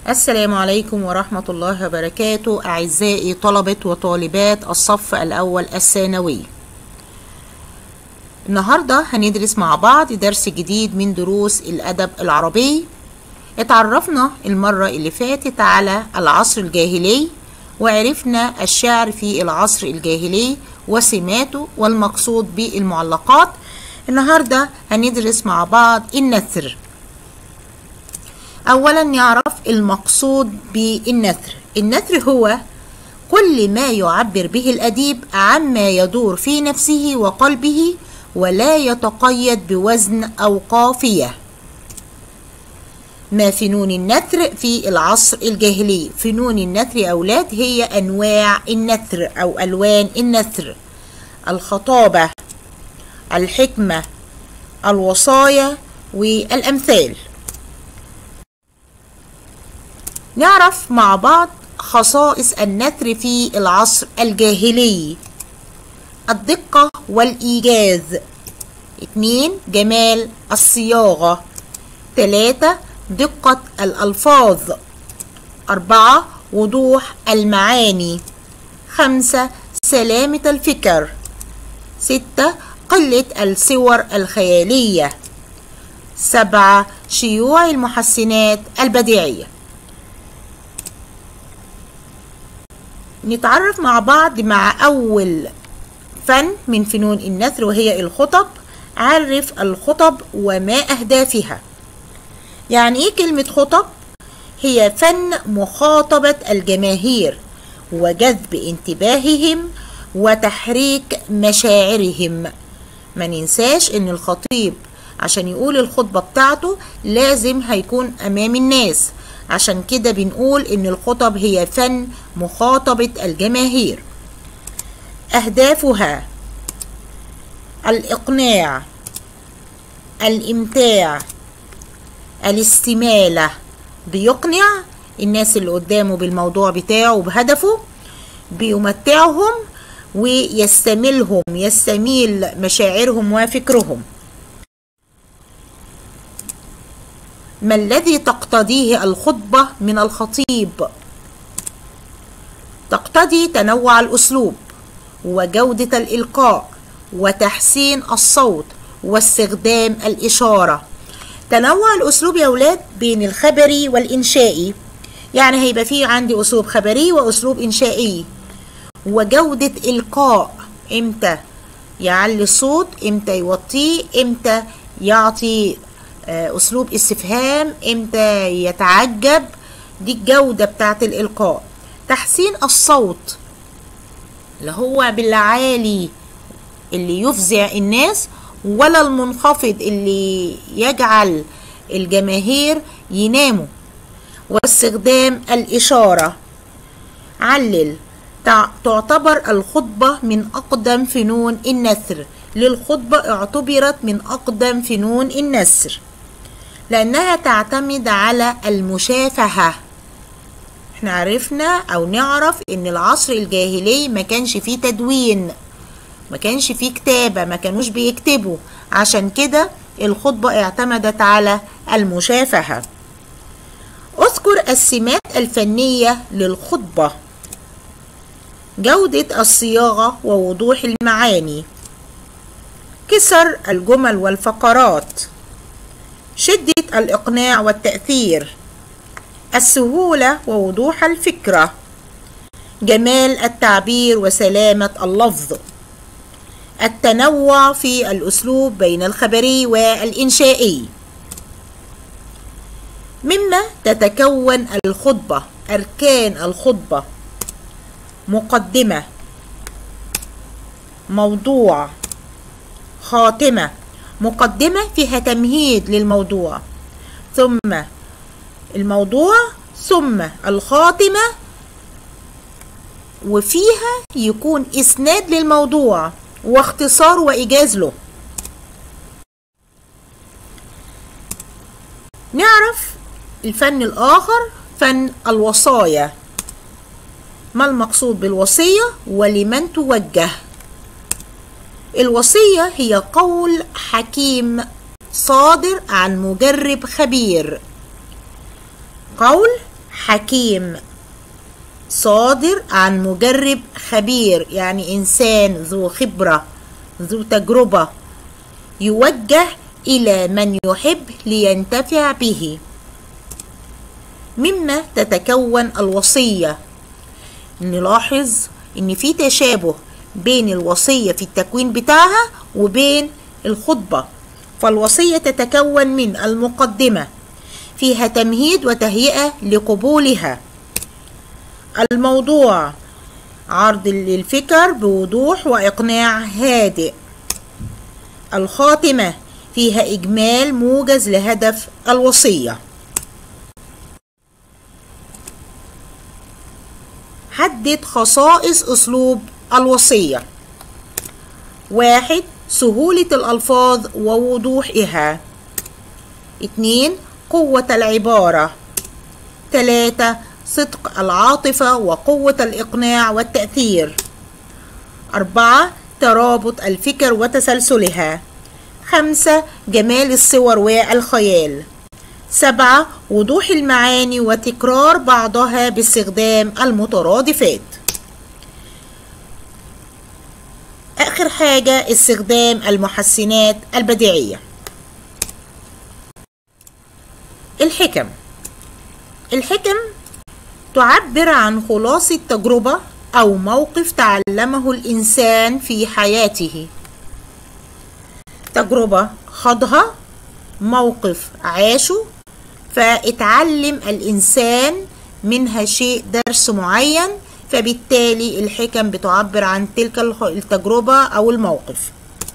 السلام عليكم ورحمة الله وبركاته أعزائي طلبة وطالبات الصف الأول الثانوي النهاردة هندرس مع بعض درس جديد من دروس الأدب العربي اتعرفنا المرة اللي فاتت على العصر الجاهلي وعرفنا الشعر في العصر الجاهلي وسماته والمقصود بالمعلقات النهاردة هندرس مع بعض النثر أولا نعرف المقصود بالنثر النثر هو كل ما يعبر به الأديب عما يدور في نفسه وقلبه ولا يتقيد بوزن أو قافية ما فنون النثر في العصر الجاهلي فنون النثر يا أولاد هي أنواع النثر أو ألوان النثر الخطابة الحكمة الوصايا والأمثال نعرف مع بعض خصائص النثر في العصر الجاهلي الدقة والإيجاز اتنين جمال الصياغة تلاتة دقة الألفاظ أربعة وضوح المعاني خمسة سلامة الفكر ستة قلة الصور الخيالية سبعة شيوع المحسنات البديعية نتعرف مع بعض مع أول فن من فنون النثر وهي الخطب عرف الخطب وما أهدافها يعني إيه كلمة خطب؟ هي فن مخاطبة الجماهير وجذب انتباههم وتحريك مشاعرهم ما ننساش ان الخطيب عشان يقول الخطبة بتاعته لازم هيكون امام الناس عشان كده بنقول ان الخطب هي فن مخاطبة الجماهير اهدافها الاقناع الامتاع الاستمالة بيقنع الناس اللي قدامه بالموضوع بتاعه وبهدفه بيمتعهم ويستملهم يستميل مشاعرهم وفكرهم ما الذي تقتضيه الخطبة من الخطيب تقتضي تنوع الأسلوب وجودة الإلقاء وتحسين الصوت واستخدام الإشارة تنوع الأسلوب يا أولاد بين الخبري والإنشائي يعني هيبقى فيه عندي أسلوب خبري وأسلوب إنشائي وجودة إلقاء إمتى يعلي الصوت إمتى يوطيه إمتى يعطي أسلوب استفهام إمتى يتعجب دي الجودة بتاعت الإلقاء تحسين الصوت اللي هو بالعالي اللي يفزع الناس ولا المنخفض اللي يجعل الجماهير يناموا واستخدام الإشارة علل تعتبر الخطبة من أقدم فنون النثر للخطبة اعتبرت من أقدم فنون النثر لأنها تعتمد على المشافهة احنا عرفنا أو نعرف إن العصر الجاهلي ما كانش فيه تدوين ما كانش فيه كتابة ما كانوش بيكتبوا عشان كده الخطبة اعتمدت على المشافهة اذكر السمات الفنية للخطبة جودة الصياغة ووضوح المعاني كسر الجمل والفقرات شدة الإقناع والتأثير السهولة ووضوح الفكرة جمال التعبير وسلامة اللفظ التنوع في الأسلوب بين الخبري والإنشائي مما تتكون الخطبة أركان الخطبة مقدمة موضوع خاتمة مقدمة فيها تمهيد للموضوع ثم الموضوع ثم الخاتمة وفيها يكون إسناد للموضوع واختصار وإيجاز له نعرف الفن الآخر فن الوصايا ما المقصود بالوصية ولمن توجه الوصية هي قول حكيم صادر عن مجرب خبير قول حكيم صادر عن مجرب خبير يعني إنسان ذو خبرة ذو تجربة يوجه إلى من يحب لينتفع به مما تتكون الوصية نلاحظ إن في تشابه بين الوصية في التكوين بتاعها وبين الخطبة فالوصية تتكون من المقدمة فيها تمهيد وتهيئة لقبولها الموضوع عرض للفكر بوضوح وإقناع هادئ الخاتمة فيها إجمال موجز لهدف الوصية حدد خصائص أسلوب الوصية واحد سهولة الألفاظ ووضوحها اتنين قوة العبارة تلاتة صدق العاطفة وقوة الإقناع والتأثير أربعة ترابط الفكر وتسلسلها خمسة جمال الصور والخيال سبعة وضوح المعاني وتكرار بعضها باستخدام المترادفات آخر حاجة استخدام المحسنات البديعية الحكم الحكم تعبر عن خلاصة تجربة أو موقف تعلمه الإنسان في حياته تجربة خاضها موقف عاشه فاتعلم الإنسان منها شيء درس معين فبالتالي الحكم بتعبر عن تلك التجربة أو الموقف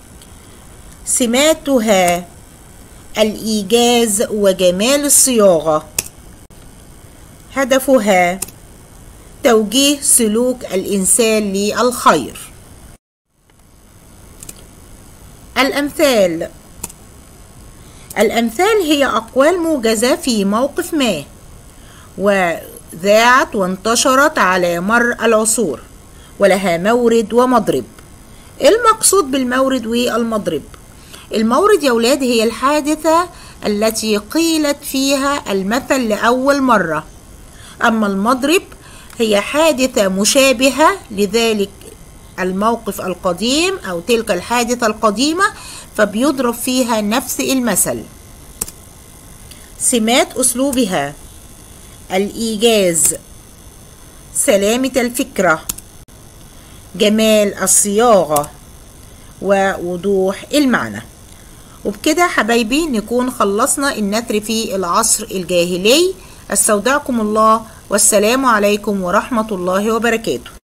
سماتها الإيجاز وجمال الصياغة هدفها توجيه سلوك الإنسان للخير الأمثال الأمثال هي أقوال موجزة في موقف ما وذاعت وانتشرت على مر العصور ولها مورد ومضرب المقصود بالمورد والمضرب المورد يا ولاد هي الحادثة التي قيلت فيها المثل لأول مرة أما المضرب هي حادثة مشابهة لذلك الموقف القديم أو تلك الحادثة القديمة فبيضرب فيها نفس المثل سمات أسلوبها الإيجاز سلامة الفكرة جمال الصياغة ووضوح المعنى وبكده حبايبي نكون خلصنا النثر في العصر الجاهلي استودعكم الله والسلام عليكم ورحمة الله وبركاته